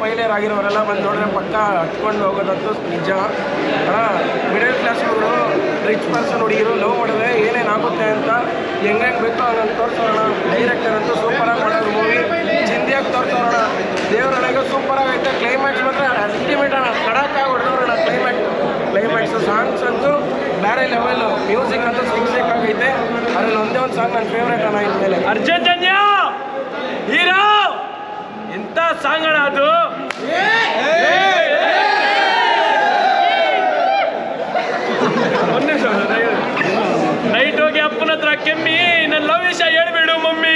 Failure ಆಗಿರೋರೆಲ್ಲ ಬಂದು ನೋಡಿದ್ರೆ ಪಕ್ಕ ಹತ್ಕೊಂಡು ಹೋಗೋದಂತೂ ನಿಜ ಅಣ್ಣ ಮಿಡಲ್ ಕ್ಲಾಸ್ ಹುಡುಗರು ರಿಚ್ ಪರ್ಸನ್ ಹುಡುಗಿರು ಲವ್ ಮಾಡಿದ್ರೆ ಏನೇನಾಗುತ್ತೆ ಅಂತ ಹೆಂಗೆ ಹೆಂಗೆ ಬೇಕೋ ಹಂಗಂಗೆ ತೋರಿಸೋಣ ಡೈರೆಕ್ಟರ್ ಅಂತೂ ಸೂಪರಾಗಿ ಮಾಡೋದು ಮೂವಿ ಚಿಂದಿಯಾಗಿ ತೋರಿಸೋಣ ದೇವರೊಳಗೆ ಸೂಪರಾಗಿ ಐತೆ ಕ್ಲೈಮ್ಯಾಕ್ಸ್ ಮಾತ್ರ ಅಲ್ಟಿಮೇಟ್ ಅಣ್ಣ ಕಡಕ್ಕಾಗಿ ಹೊಡೆದವ್ರಣ ಕ್ಲೈಮ್ಯಾಕ್ಸ್ ಕ್ಲೈಮ್ಯಾಕ್ಸ್ ಸಾಂಗ್ಸ್ ಅಂತೂ ಬೇರೆ ಲೆವೆಲ್ ಮ್ಯೂಸಿಕ್ ಅಂತೂ ಸಿಕ್ ಸಿಕ್ ಆಗೈತೆ ಅದ್ರಲ್ಲಿ ಒಂದೇ ಒಂದು ಸಾಂಗ್ ನನ್ನ ಫೇವ್ರೇಟ್ ಅಣ್ಣ ಇನ್ಮೇಲೆ ಅರ್ಜೆಂಟನ್ಯ ಹೀರೋ ಎಂತ ಸಾಂಗ್ ಅಣ್ಣ ಅದು ಒಂದ್ ನಿಮಿಷ ನೈಟ್ ಹೋಗಿ ಅಪ್ಪನ ಹತ್ರ ಕೆಮ್ಮಿ ನನ್ನ ಲವ್ ವಿಷಯ ಹೇಳ್ಬಿಡು ಮಮ್ಮಿ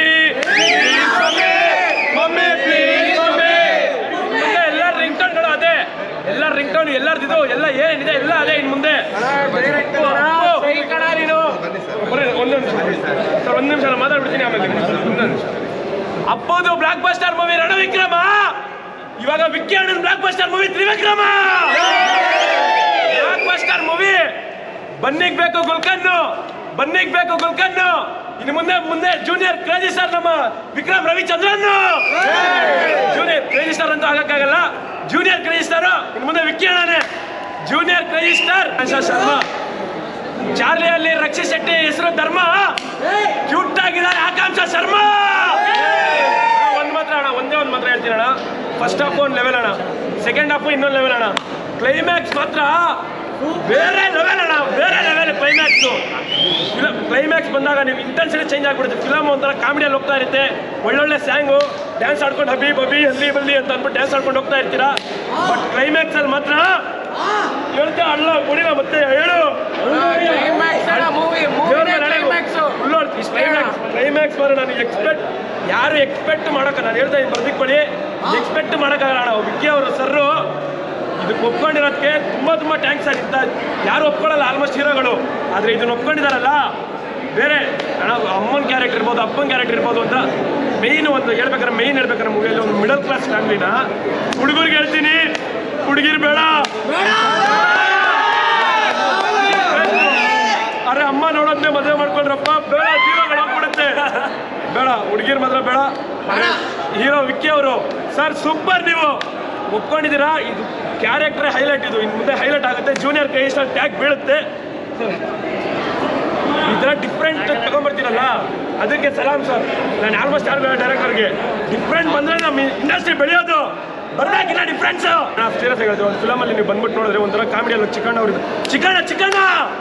ಮಮ್ಮಿ ಪ್ಲೀಸ್ ಮಮ್ಮಿ ಮುಂದೆ ಎಲ್ಲ ರಿಂಗ್ ಟೋನ್ಗಳು ಅದೇ ಎಲ್ಲ ರಿಂಗ್ ಟೋನ್ ಎಲ್ಲರದಿದು ಎಲ್ಲ ಏನಿದೆ ಎಲ್ಲ ಅದೇ ಇನ್ ಮುಂದೆ ನೀನು ಬರೀ ಒಂದೊಂದು ಸರ್ ಒಂದು ನಿಮಿಷ ನಾನು ಮಾತಾಡ್ಬಿಡ್ತೀನಿ ಆಮೇಲೆ ಒಂದೊಂದು ನಿಮಿಷ ಅಪ್ಪದು ಬ್ಲಾಕ್ ಬಸ್ಟರ್ ಮೂವಿ ರಣವಿಕ್ರಮ ಇವಾಗ ವಿಕ್ಕಿ ಅಣ್ಣನ blockbuster movie Trivikrama blockbuster movie ಬನ್ನಿಗ್ ಬೇಕು ಗುಲ್ಕನ್ನು ಬನ್ನಿಗ್ ಬೇಕು ಗುಲ್ಕನ್ನು ಇನ್ನು ಮುಂದೆ ಮುಂದೆ ಜೂನಿಯರ್ ಕ್ರೇಜಿ ಸ್ಟಾರ್ ನಮ್ಮ Vikram Ravichandran junior crazy star ಅಂತ ಆಗಕ್ಕಾಗಲ್ಲ ಜೂನಿಯರ್ ಕ್ರೇಜಿ ಸ್ಟಾರ್ ಇನ್ನು ಮುಂದೆ ವಿಕ್ಕಿ ಅಣ್ಣನೇ ಜೂನಿಯರ್ ಕ್ರೇಜಿ ಸ್ಟಾರ್ ಶರ್ಮಾ ಚಾರ್ಲಿಯಲ್ಲಿ ರಕ್ಷಿತ್ ಶೆಟ್ಟಿ ಹೆಸರು ಧರ್ಮ ಕ್ಯೂಟ್ ಆಗಿದ್ದಾರೆ ಆಕಾಂಕ್ಷ ಶರ್ಮಾ ಒಂದ್ ಮಾತ್ರ ಅಣ್ಣ ಒಂದೇ ಒಂದು ಮಾತ್ರ ಹೇಳ್ತೀನಿ ಅಣ್ಣ ಫಸ್ಟ್ ಹಾಫ್ ಒಂದು ಲೆವೆಲ್ ಅಣ್ಣ ಸೆಕೆಂಡ್ ಹಾಫ್ ಇನ್ನೊಂದು ಲೆವೆಲ್ ಅಣ್ಣ ಕ್ಲೈಮ್ಯಾಕ್ಸ್ ಮಾತ್ರ ಬೇರೆ ಲೆವೆಲ್ ಅಣ್ಣ ಬೇರೆ ಲೆವೆಲ್ ಕ್ಲೈಮ್ಯಾಕ್ಸು ಕ್ಲೈಮ್ಯಾಕ್ಸ್ ಬಂದಾಗ ನೀವು ಇಂಟೆನ್ಸಿಟಿ ಚೇಂಜ್ ಆಗ್ಬಿಡುತ್ತೆ ಫಿಲಮ್ ಒಂಥರ ಕಾಮಿಡಿಯಲ್ಲಿ ಹೋಗ್ತಾ ಇರುತ್ತೆ ಒಳ್ಳೊಳ್ಳೆ ಸ್ಯಾಂಗು ಡ್ಯಾನ್ಸ್ ಆಡ್ಕೊಂಡು ಹಬಿ ಬಬಿ ಹಲ್ಲಿ ಬಲ್ಲಿ ಅಂತ ಅಂದ್ಬಿಟ್ಟು ಡ್ಯಾನ್ಸ್ ಆಡ್ಕೊಂಡು ಹೋಗ್ತಾ ಇರ್ತೀರಾ ಬಟ್ ಕ್ಲೈಮ್ಯಾಕ್ಸ್ ಅಲ್ಲಿ ಮಾತ್ರ ಹೇಳ್ತಾ ಅಲ್ಲ ಕುಡಿಲ ಮತ್ತೆ ಹೇಳು ಕ್ಲೈಮ್ಯಾಕ್ಸ್ ಬರೋ ನಾನು ಎಕ್ಸ್ಪೆಕ್ಟ್ ಯಾರು ಎಕ್ಸ್ಪೆಕ್ಟ್ ಮಾಡಕ ನಾನು ಹೇಳ್ತಾ ಇದ್ದೀನಿ ಬರ್ದಿಕ್ಕೊಳ್ಳಿ ಎಕ್ಸ್ಪೆಕ್ಟ್ ಮಾಡೋಕ್ಕಾಗಲ್ಲ ನಾವು ವಿಕ್ಕಿ ಅವರು ಸರ್ರು ಇದಕ್ಕೆ ಒಪ್ಕೊಂಡಿರೋದಕ್ಕೆ ತುಂಬ ತುಂಬ ಟ್ಯಾಂಕ್ಸ್ ಆಗಿತ್ತ ಯಾರು ಒಪ್ಕೊಳ್ಳಲ್ಲ ಆಲ್ಮೋಸ್ಟ್ ಹೀರೋಗಳು ಆದರೆ ಇದನ್ನ ಒಪ್ಕೊಂಡಿದಾರಲ್ಲ ಬೇರೆ ಅಣ್ಣ ಅಮ್ಮನ ಕ್ಯಾರೆಕ್ಟರ್ ಇರ್ಬೋದು ಅಪ್ಪನ ಕ್ಯಾರೆಕ್ಟರ್ ಇರ್ಬೋದು ಅಂತ ಮೇಯ್ನ್ ಒಂದು ಹೇಳ್ಬೇಕಾದ್ರೆ ಮೇಯ್ನ್ ಹೇಳ್ಬೇಕಾದ್ರೆ ಮೂವಿಯಲ್ಲಿ ಒಂದು ಮಿಡಲ್ ಕ್ಲಾಸ್ ಫ್ಯಾಮಿಲಿನ ಹುಡುಗರಿಗೆ ಹೇಳ್ತೀನಿ ಹುಡುಗಿರು ಬೇಡ ಅರೆ ಅಮ್ಮ ನೋಡೋದ್ನೇ ಮದುವೆ ಮಾಡ್ಕೊಂಡ್ರಪ್ಪ ಬೇಡ ಜೀವಗಳು ಹೋಗ್ಬಿಡುತ್ತೆ ಬೇಡ ಹುಡುಗಿರ್ ಮಾತ್ರ ಬೇಡ ಹೀರೋ ವಿಕ್ಕಿ ಅವರು ಸರ್ ಸೂಪರ್ ನೀವು ಒಪ್ಕೊಂಡಿದ್ದೀರಾ ಇದು ಕ್ಯಾರೆಕ್ಟರ್ ಹೈಲೈಟ್ ಇದು ಇನ್ನು ಮುಂದೆ ಹೈಲೈಟ್ ಆಗುತ್ತೆ ಜೂನಿಯರ್ ಕೈ ಟ್ಯಾಗ್ ಬೀಳುತ್ತೆ ಈ ಥರ ಡಿಫ್ರೆಂಟ್ ತಗೊಂಡ್ಬರ್ತೀರಲ್ಲ ಅದಕ್ಕೆ ಸಲಾಮ್ ಸರ್ ನಾನು ಆಲ್ಮೋಸ್ಟ್ ಯಾರು ಡೈರೆಕ್ಟರ್ಗೆ ಡಿಫ್ರೆಂಟ್ ಬಂದರೆ ನಮ್ಮ ಇಂಡಸ್ಟ್ರಿ ಬೆಳೆಯೋದು ಬರ್ಬೇಕಿಲ್ಲ ಡಿಫ್ರೆನ್ಸ್ ನಾವು ಸೀರಿಯಸ್ ಆಗಿ ಹೇಳ್ತೀವಿ ಒಂದು ಫಿಲಮಲ್ಲಿ ನೀವು ಬಂದ್ಬಿಟ್ಟು ನೋಡಿದ್ರೆ ಒಂಥರ ಕಾಮಿಡಿಯಲ್ಲಿ ಚಿಕಣ್ಣ ಅವ್ರದ್ದು ಚಿಕಣ್ಣ ಚಿಕಣ್ಣ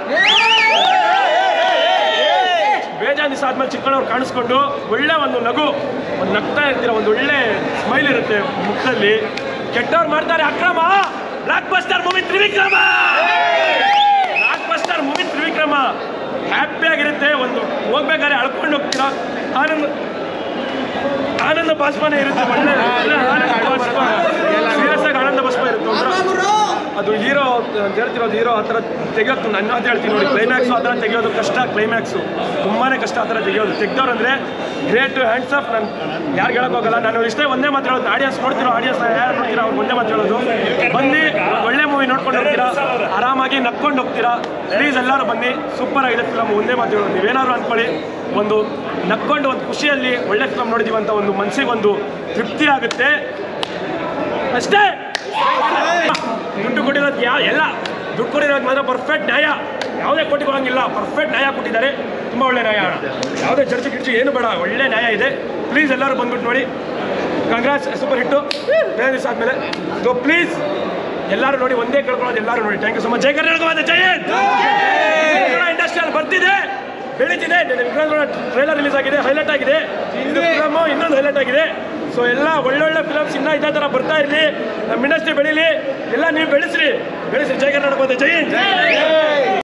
ಬೇಜಾನ್ ದಿವಸ ಆದ್ಮೇಲೆ ಚಿಕ್ಕಣ್ಣವ್ರು ಕಾಣಿಸ್ಕೊಂಡು ಒಳ್ಳೆ ಒಂದು ನಗು ಒಂದು ನಗ್ತಾ ಇರ್ತೀರ ಒಂದು ಒಳ್ಳೆ ಸ್ಮೈಲ್ ಇರುತ್ತೆ ಮುಖದಲ್ಲಿ ಕೆಟ್ಟವ್ರು ಮಾಡ್ತಾರೆ ಅಕ್ರಮ blockbuster movie Trivikrama blockbuster movie Trivikrama happy ಆಗಿರುತ್ತೆ ಒಂದು ಹೋಗ್ಬೇಕಾದ್ರೆ ಅಳ್ಕೊಂಡು ಹೋಗ್ತೀರಾ ಆನಂದ ಆನಂದ ಬಾಷ್ಪನೇ ಇರುತ್ತೆ ಒಳ್ಳೆ ಒಳ್ಳೆ ಆನಂದ ಬಾಷ್ಪ ಸೀರಿಯಸ್ ಆಗಿ ಆನಂದ ಬಾಷ್ಪ ಇರುತ್ತೆ ಒಂಥರ ಅದು ಹೀರೋ ಅಂತ ಹೇಳ್ತಿರೋದು ಹೀರೋ ಆ ಥರ ತೆಗಿಯೋದು ನನ್ನ ಅದು ಹೇಳ್ತೀನಿ ನೋಡಿ ಕ್ಲೈಮ್ಯಾಕ್ಸು ಆ ಥರ ತೆಗಿಯೋದು ಕಷ್ಟ ಕ್ಲೈಮ್ಯಾಕ್ಸು ತುಂಬಾ ಕಷ್ಟ ಆ ಥರ ತೆಗಿಯೋದು ತೆಗ್ದವ್ರು ಅಂದರೆ ಗ್ರೇಟ್ ಹ್ಯಾಂಡ್ಸ್ ಆಫ್ ನಾನು ಯಾರು ಹೋಗಲ್ಲ ನಾನು ಇಷ್ಟೇ ಒಂದೇ ಮಾತು ಹೇಳೋದು ಆಡಿಯನ್ಸ್ ನೋಡ್ತಿರೋ ಆಡಿಯನ್ಸ್ ಯಾರು ನೋಡ್ತೀರಾ ಅವ್ರು ಒಂದೇ ಮಾತು ಹೇಳೋದು ಬನ್ನಿ ಒಂದು ಒಳ್ಳೆ ಮೂವಿ ನೋಡ್ಕೊಂಡು ಹೋಗ್ತೀರಾ ಆರಾಮಾಗಿ ನಕ್ಕೊಂಡು ಹೋಗ್ತೀರಾ ಪ್ಲೀಸ್ ಎಲ್ಲರೂ ಬನ್ನಿ ಸೂಪರ್ ಆಗಿದೆ ಫಿಲಮ್ ಒಂದೇ ಮಾತು ಹೇಳೋದು ನೀವೇನಾದ್ರು ಅಂದ್ಕೊಳ್ಳಿ ಒಂದು ನಕ್ಕೊಂಡು ಒಂದು ಖುಷಿಯಲ್ಲಿ ಒಳ್ಳೆ ಫಿಲಮ್ ನೋಡಿದೀವಿ ಅಂತ ಒಂದು ಮನಸ್ಸಿಗೆ ಒಂದು ತೃಪ್ತಿ ಆಗುತ್ತೆ ಅಷ್ಟೇ ದುಡ್ಡು ಕೊಟ್ಟಿರೋದು ಯಾವ ಎಲ್ಲ ದುಡ್ಡು ಕೊಟ್ಟಿರೋದು ಮಾತ್ರ ಪರ್ಫೆಕ್ಟ್ ನ್ಯಾಯ ಯಾವುದೇ ಕೊಟ್ಟಿರೋಂಗಿಲ್ಲ ಪರ್ಫೆಕ್ಟ್ ನ್ಯಾಯ ಕೊಟ್ಟಿದ್ದಾರೆ ತುಂಬ ಒಳ್ಳೆ ನ್ಯಾಯ ಯಾವುದೇ ಚರ್ಚೆ ಗಿರ್ಚು ಏನು ಬೇಡ ಒಳ್ಳೆ ನ್ಯಾಯ ಇದೆ ಪ್ಲೀಸ್ ಎಲ್ಲರೂ ಬಂದ್ಬಿಟ್ಟು ನೋಡಿ ಕಂಗ್ರಾಟ್ಸ್ ಸೂಪರ್ ಹಿಟ್ಟು ಬೇರೆ ದಿವಸ ಆದಮೇಲೆ ಸೊ ಪ್ಲೀಸ್ ಎಲ್ಲರೂ ನೋಡಿ ಒಂದೇ ಕೇಳ್ಕೊಳ್ಳೋದು ಎಲ್ಲರೂ ನೋಡಿ ಥ್ಯಾಂಕ್ ಯು ಸೊ ಮಚ್ ಜೈ ಕರ್ನಾಟಕ ಜೈ ಇಂಡಸ್ಟ್ರಿಯಲ್ಲಿ ಬರ್ತಿದೆ ಬೆಳೀತಿದೆ ಟ್ರೈಲರ್ ರಿಲೀಸ್ ಆಗಿದೆ ಹೈಲೈಟ್ ಆಗಿದೆ ಇದು ಫಿಲಮು ಇನ್ನೊಂದು ಹೈಲೈಟ್ ಆಗಿದೆ ಸೊ ಎಲ್ಲ ಒಳ್ಳೊಳ್ಳೆ ಫಿಲಮ್ಸ್ ಇನ್ನೂ ಇದೇ ಥರ ಬರ್ತಾ ಇರಲಿ ನಮ್ಮ ಇಂಡಸ್ಟ್ರಿ ಬೆಳೀಲಿ ಎಲ್ಲ ನೀವು ಬೆಳೆಸ್ರಿ ಬೆಳೆಸ್ರಿ ಜೈ ಕರ್ನಾಟಕ ಜೈ ಹಿಂದ್.